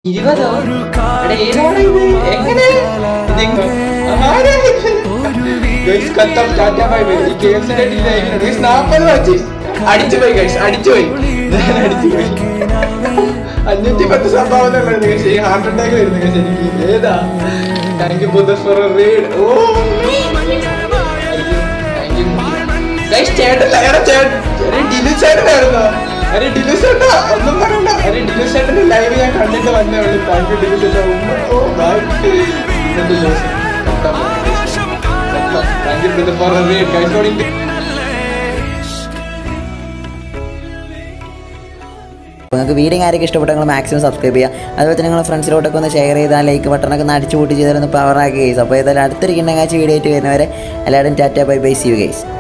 ഇരുപതോ എടാ, ഏതാണ് ഇത്? എങ്ങനെ ഇതെങ്ങ- ആരാ ഇത്? Guys, കത്തം, ടാറ്റ, bye bye. ഈ KFC യുടെ deal ആയിരിക്കണം. Guys, 40 watch. അടിച്ചു പോയി ഗൈസ് അടിച്ചു പോയി ഞാൻ അടിച്ചു പോയി അഞ്ഞൂറ്റി പത്ത് സംഭാവന ഉള്ളത് guys. ഈ ഹാർട്ട് അറ്റാക്ക് വരുന്നു guys എനിക്ക് ഏതാ thank you Buddha for read ഓ ഗൈസ് ചേട്ടൻ എടാ ചേട്ടൻ അരെ ഡിലു ചേട്ടനായിരുന്നോ അരെ ഡിലു ചേട്ടാ ഒന്നും പറയണ്ട അരെ ഡിലു ചേട്ടന്റെ ലൈവ് ഞാൻ കണ്ടിട്ട് വന്നേ ഉള്ളൂ താങ്ക് യു ഡിലു ചേട്ടാ ഉമ്മ ഓ bye thank you brother for read guys going അപ്പോൾ നിങ്ങൾക്ക് വീഡിയോ ആരൊക്കെ ഇഷ്ടപ്പെട്ട നിങ്ങൾ മാക്സിമം സബ്സ്ക്രൈബ് ചെയ്യുക അതുപോലെ തന്നെ നിങ്ങൾ ഫ്രണ്ട്സിലോട്ടൊക്കെ ഒന്ന് ഷെയർ ചെയ്താൽ ലൈക്ക് ബട്ടണൊക്കെ ഒന്ന് അടിച്ചു കൂട്ടി ചെയ്താലൊന്ന് പവർ ആക്കി ഗൈസ് അപ്പോൾ ഏതായാലും അടുത്തൊരു കിണ്ണങ്ങാച്ച് വീഡിയോ ആയിട്ട് വരുന്നവരെ എല്ലാവരും tata bye bye see you guys